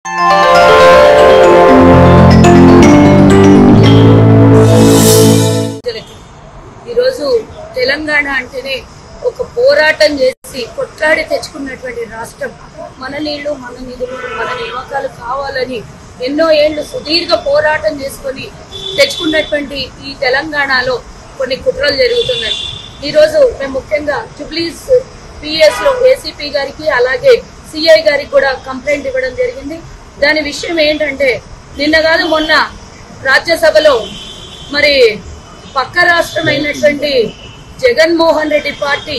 ప్రజలకి ఈరోజు తెలంగాణ అంటేనే ఒక పోరాటం చేసి కొట్లాడి తెచ్చుకున్నటువంటి రాష్ట్రం మన నీళ్లు మన నిధులు మన నియామకాలు కావాలని ఎన్నో ఏళ్లు సుదీర్ఘ పోరాటం చేసుకొని తెచ్చుకున్నటువంటి ఈ తెలంగాణలో కొన్ని కుట్రలు జరుగుతున్నాయి ఈరోజు మేము ముఖ్యంగా జుబ్లీస్ పిఎస్ లో ఏసీపీ గారికి అలాగే సిఐ గారికి కూడా కంప్లైంట్ ఇవ్వడం జరిగింది దాని విషయం ఏంటంటే నిన్న కాదు మొన్న రాజ్యసభలో మరి పక్క రాష్ట్రమైనటువంటి జగన్మోహన్ రెడ్డి పార్టీ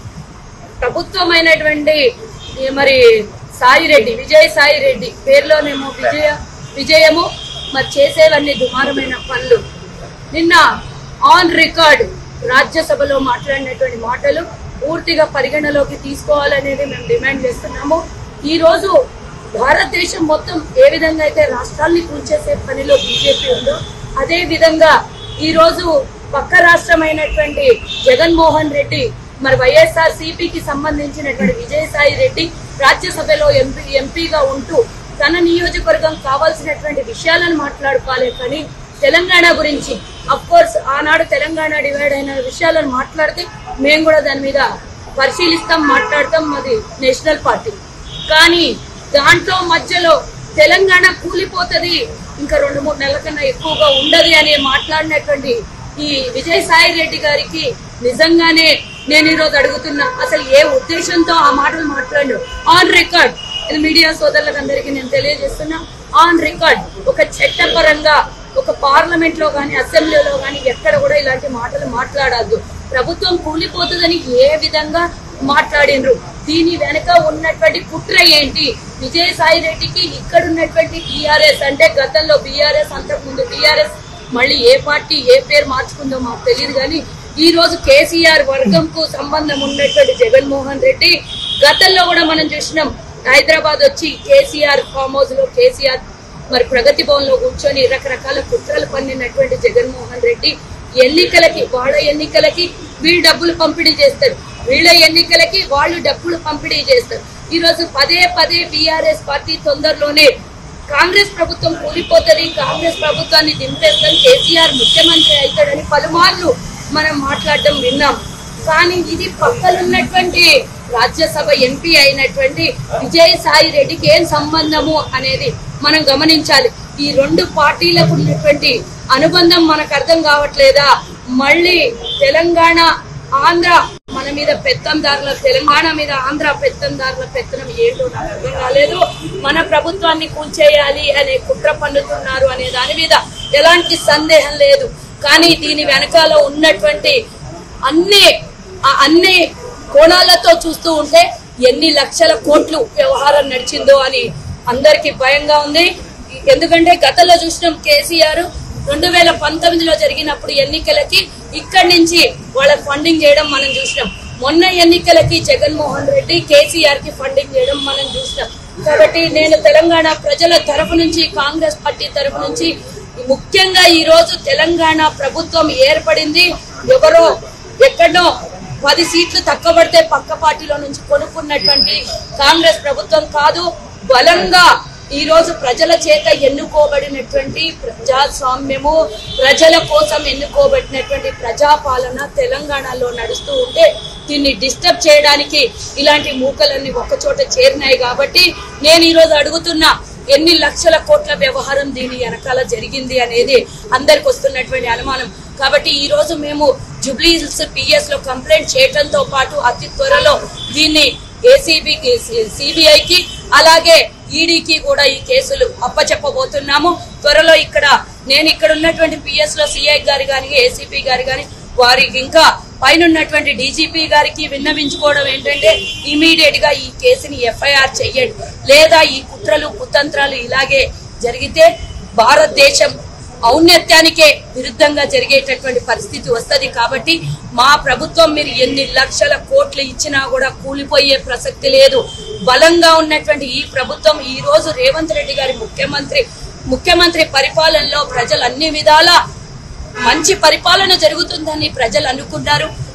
ప్రభుత్వమైనటువంటి ఈ మరి సాయి రెడ్డి విజయ్ సాయి రెడ్డి పేరులోనేమో విజయ విజయము మరి చేసేవన్నీ దుమారమైన పనులు నిన్న ఆన్ రికార్డ్ రాజ్యసభలో మాట్లాడినటువంటి మాటలు పూర్తిగా పరిగణలోకి తీసుకోవాలనేది మేము డిమాండ్ చేస్తున్నాము ఈ రోజు భారతదేశం మొత్తం ఏ విధంగా అయితే రాష్ట్రాల్ని కూల్చేసే పనిలో బీజేపీ ఉందో అదే విధంగా ఈ రోజు పక్క రాష్ట్రమైనటువంటి జగన్మోహన్ రెడ్డి మరి వైఎస్ఆర్ సిపికి సంబంధించినటువంటి విజయసాయి రెడ్డి రాజ్యసభలో ఎంపీ ఎంపీగా ఉంటూ తన నియోజకవర్గం కావాల్సినటువంటి విషయాలను మాట్లాడుకోవాలి కానీ తెలంగాణ గురించి అఫ్ కోర్స్ ఆనాడు తెలంగాణ డివైడ్ అయిన విషయాలను మాట్లాడితే మేము కూడా దాని మీద పరిశీలిస్తాం మాట్లాడతాం అది నేషనల్ పార్టీ కానీ దాంట్లో మధ్యలో తెలంగాణ కూలిపోతది ఇంకా రెండు మూడు నెలల కన్నా ఎక్కువగా ఉండదు అని మాట్లాడినటువంటి ఈ విజయసాయి రెడ్డి గారికి నిజంగానే నేను ఈరోజు అడుగుతున్నా అసలు ఏ ఉద్దేశంతో ఆ మాటలు మాట్లాడు ఆన్ రికార్డ్ ఇది మీడియా సోదరులకు అందరికీ నేను తెలియజేస్తున్నా ఆన్ రికార్డ్ ఒక చట్టపరంగా ఒక పార్లమెంట్ లో గాని అసెంబ్లీలో గాని ఎక్కడ కూడా ఇలాంటి మాటలు మాట్లాడద్దు ప్రభుత్వం కూలిపోతుందని ఏ విధంగా మాట్లాడినరు దీని వెనక ఉన్నటువంటి కుట్ర ఏంటి విజయసాయి రెడ్డికి ఇక్కడ ఉన్నటువంటి టీఆర్ఎస్ అంటే గతంలో బీఆర్ఎస్ అంతకు ముందు టీఆర్ఎస్ మళ్ళీ ఏ పార్టీ ఏ పేరు మార్చుకుందో మాకు తెలియదు కానీ ఈ రోజు కేసీఆర్ వర్గంకు సంబంధం ఉన్నటువంటి జగన్మోహన్ రెడ్డి గతంలో కూడా మనం చూసినాం హైదరాబాద్ వచ్చి కేసీఆర్ ఫామ్ హౌస్ లో కేసీఆర్ మరి ప్రగతి భవన్ లో కూర్చొని రకరకాల కుట్రలు పన్నినటువంటి జగన్మోహన్ రెడ్డి ఎన్నికలకి వాళ్ళ ఎన్నికలకి వీళ్ళు డబ్బులు పంపిణీ చేస్తారు వీళ్ళ ఎన్నికలకి వాళ్ళు డబ్బులు పంపిణీ చేస్తారు ఈ రోజు పదే పదే బీఆర్ఎస్ పార్టీ తొందరలోనే కాంగ్రెస్ ప్రభుత్వం కూలిపోతుంది కాంగ్రెస్ ప్రభుత్వాన్ని దింపేస్తాం కేసీఆర్ ముఖ్యమంత్రి అవుతాడని పలుమార్లు మనం మాట్లాడడం విన్నాం కానీ ఇది పక్కనున్నటువంటి రాజ్యసభ ఎంపీ అయినటువంటి విజయ్ సాయి రెడ్డికి ఏం సంబంధము అనేది మనం గమనించాలి ఈ రెండు పార్టీలకు ఉన్నటువంటి అనుబంధం మనకు అర్థం కావట్లేదా మళ్ళీ తెలంగాణ ఆంధ్ర మన మీద పెత్తందారుల తెలంగాణ మీద ఆంధ్ర పెత్తందారుల పెత్తనం ఏంటో నాకు అర్థం కాలేదు మన ప్రభుత్వాన్ని కూల్చేయాలి అనే కుట్ర పన్నుతున్నారు అనే దాని మీద ఎలాంటి సందేహం లేదు కానీ దీని వెనకాల ఉన్నటువంటి అన్ని ఆ అన్ని కోణాలతో చూస్తూ ఉంటే ఎన్ని లక్షల కోట్లు వ్యవహారం నడిచిందో అని అందరికి భయంగా ఉంది ఎందుకంటే గతంలో చూసినాం కేసీఆర్ రెండు వేల పంతొమ్మిదిలో జరిగినప్పుడు ఎన్నికలకి ఇక్కడి నుంచి వాళ్ళ ఫండింగ్ చేయడం మనం చూసినాం మొన్న ఎన్నికలకి జగన్మోహన్ రెడ్డి కేసీఆర్ కి ఫండింగ్ చేయడం మనం చూసినాం కాబట్టి నేను తెలంగాణ ప్రజల తరపు నుంచి కాంగ్రెస్ పార్టీ తరపు నుంచి ముఖ్యంగా ఈ రోజు తెలంగాణ ప్రభుత్వం ఏర్పడింది ఎవరో ఎక్కడో పది సీట్లు తక్కువ పడితే పక్క పార్టీలో నుంచి కొనుక్కున్నటువంటి కాంగ్రెస్ ప్రభుత్వం కాదు బలంగా ఈ రోజు ప్రజల చేత ఎన్నుకోబడినటువంటి ప్రజాస్వామ్యము ప్రజల కోసం ఎన్నుకోబడినటువంటి ప్రజాపాలన తెలంగాణలో నడుస్తూ ఉంటే దీన్ని డిస్టర్బ్ చేయడానికి ఇలాంటి మూకలన్నీ ఒక్కచోట చేరినాయి కాబట్టి నేను ఈ రోజు అడుగుతున్నా ఎన్ని లక్షల కోట్ల వ్యవహారం దీని వెనకాల జరిగింది అనేది అందరికి వస్తున్నటువంటి అనుమానం కాబట్టి ఈ రోజు మేము జుబ్లీస్ పిఎస్ లో కంప్లైంట్ చేయడంతో పాటు అతి త్వరలో దీన్ని ఏసీబీకి సిబిఐకి అలాగే ఈడీకి కూడా ఈ కేసులు అప్పచెప్పబోతున్నాము త్వరలో ఇక్కడ నేను ఇక్కడ ఉన్నటువంటి పిఎస్ లో సిఐ గారి గాని ఏసీపీ గారి గాని వారికి ఇంకా పైన ఉన్నటువంటి డీజీపీ గారికి విన్నవించుకోవడం ఏంటంటే ఇమీడియట్ గా ఈ కేసుని ఎఫ్ఐఆర్ చెయ్యండి లేదా ఈ కుట్రలు కుతంత్రాలు ఇలాగే జరిగితే భారతదేశం ఔన్నత్యానికే విరుద్ధంగా జరిగేటటువంటి పరిస్థితి వస్తది కాబట్టి మా ప్రభుత్వం మీరు ఎన్ని లక్షల కోట్లు ఇచ్చినా కూడా కూలిపోయే ప్రసక్తి లేదు బలంగా ఉన్నటువంటి ఈ ప్రభుత్వం ఈ రోజు రేవంత్ రెడ్డి గారి ముఖ్యమంత్రి ముఖ్యమంత్రి పరిపాలనలో ప్రజలు అన్ని విధాలా మంచి పరిపాలన జరుగుతుందని ప్రజలు అనుకున్నారు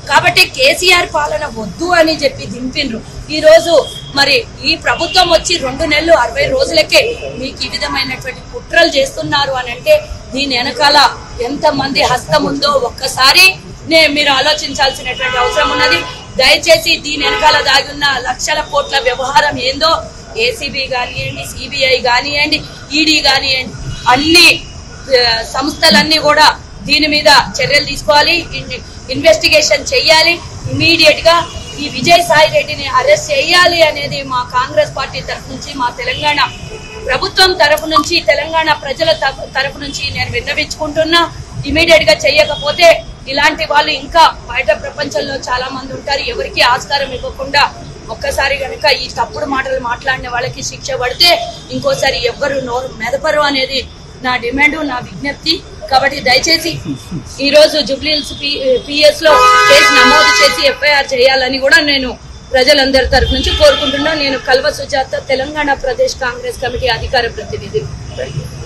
కాబట్టి కేసీఆర్ పాలన వద్దు అని చెప్పి దింపిండ్రు ఈ రోజు మరి ఈ ప్రభుత్వం వచ్చి రెండు నెలలు అరవై రోజులకే మీకు ఈ విధమైనటువంటి కుట్రలు చేస్తున్నారు అని అంటే దీని వెనకాల ఎంత మంది హస్తం ఉందో ఒక్కసారి నే మీరు ఆలోచించాల్సినటువంటి అవసరం ఉన్నది దయచేసి దీని వెనకాల దాగి ఉన్న లక్షల కోట్ల వ్యవహారం ఏందో ఏసీబీ కానివ్వండి సిబిఐ కానివ్వండి ఈడీ కానివ్వండి అన్ని ఆ, సంస్థలన్నీ కూడా దీని మీద చర్యలు తీసుకోవాలి ఇన్- ఇన్వెస్టిగేషన్ చెయ్యాలి ఇమీడియట్ గా ఈ విజయ్ సాయి రెడ్డిని అరెస్ట్ చేయాలి అనేది మా కాంగ్రెస్ పార్టీ తరఫు నుంచి మా తెలంగాణ ప్రభుత్వం తరఫు నుంచి తెలంగాణ ప్రజల తరఫు- తరఫు నుంచి నేను విన్నవించుకుంటున్నా ఇమీడియట్ గా చెయ్యకపోతే ఇలాంటి వాళ్ళు ఇంకా బయట ప్రపంచంలో చాలా మంది ఉంటారు ఎవరికి ఆస్కారం ఇవ్వకుండా ఒక్కసారి గనుక ఈ తప్పుడు మాటలు మాట్లాడిన వాళ్ళకి శిక్ష పడితే ఇంకోసారి ఎవ్వరు నోరు మెదపరు అనేది నా డిమాండ్ నా విజ్ఞప్తి కాబట్టి దయచేసి ఈ రోజు జూబ్లీహిల్స్ పిఎస్ లో కేసు నమోదు చేసి ఎఫ్ఐఆర్ చేయాలని కూడా నేను ప్రజలందరి తరఫు నుంచి కోరుకుంటున్నా నేను కల్వ సుజాత తెలంగాణ ప్రదేశ్ కాంగ్రెస్ కమిటీ అధికార ప్రతినిధి